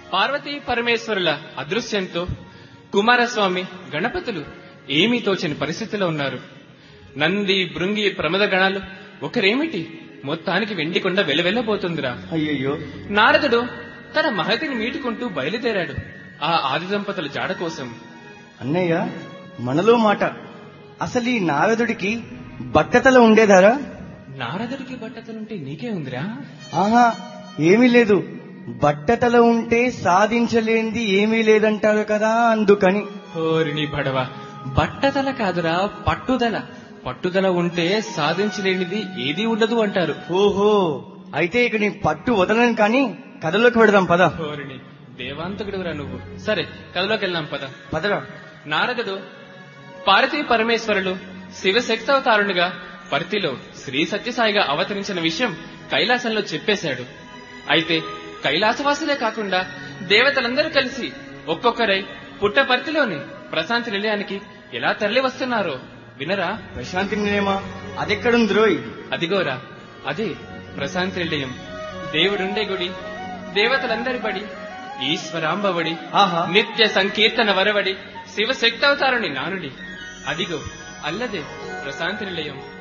పార్వతీ పరమేశ్వరుల అదృశ్యంతో కుమారస్వామి గణపతులు ఏమీ తోచని పరిస్థితిలో ఉన్నారు నంది భృంగి ప్రమద గణాలు ఒకరేమిటి మొత్తానికి వెండికొండ వెలవెల్లబోతుందిరా అయ్యయ్యో నారదుడు తన మహతిని మీటుకుంటూ బయలుదేరాడు ఆ ఆది దంపతుల జాడ కోసం అన్నయ్య మనలో మాట అసలు ఈ నారదుడికి బట్టతల ఉండేదారా నారదుడికి బట్టతలుంటే నీకే ఉందిరా ఆహా ఏమీ లేదు బట్టతల ఉంటే సాధించలేనిది ఏమీ లేదంటారు కదా అందుకని ఓరిని బడవ బట్టతల కాదురా పట్టుదల పట్టుదల ఉంటే సాధించలేనిది ఏదీ ఉండదు అంటారు ఓహో అయితే ఇక నీ పట్టు వదలను కానీ కథలోకి పెడదాం పద ఓరిని దేవాంతకుడురా నువ్వు సరే కథలోకి వెళ్దాం పద పదరా నారదుడు పార్వతీ పరమేశ్వరులు శివశక్తవతారునిగా పరితిలో శ్రీ సత్యసాయిగా అవతరించిన విషయం కైలాసంలో చెప్పేశాడు అయితే కైలాసవాసులే కాకుండా దేవతలందరూ కలిసి ఒక్కొక్కరై పుట్టపర్తిలోని ప్రశాంతి నిలయానికి ఎలా తరలి వస్తున్నారో వినరా ప్రశాంతి నిలయమా అదెక్కడుంది రోయ్ అదిగోరా అదే ప్రశాంతి నిలయం దేవుడుండే గుడి దేవతలందరి బడి ఈశ్వరాంబవడి ఆహా నిత్య సంకీర్తన వరవడి శివ శక్తవతారుని నానుడి అదిగో అల్లదే ప్రశాంతి నిలయం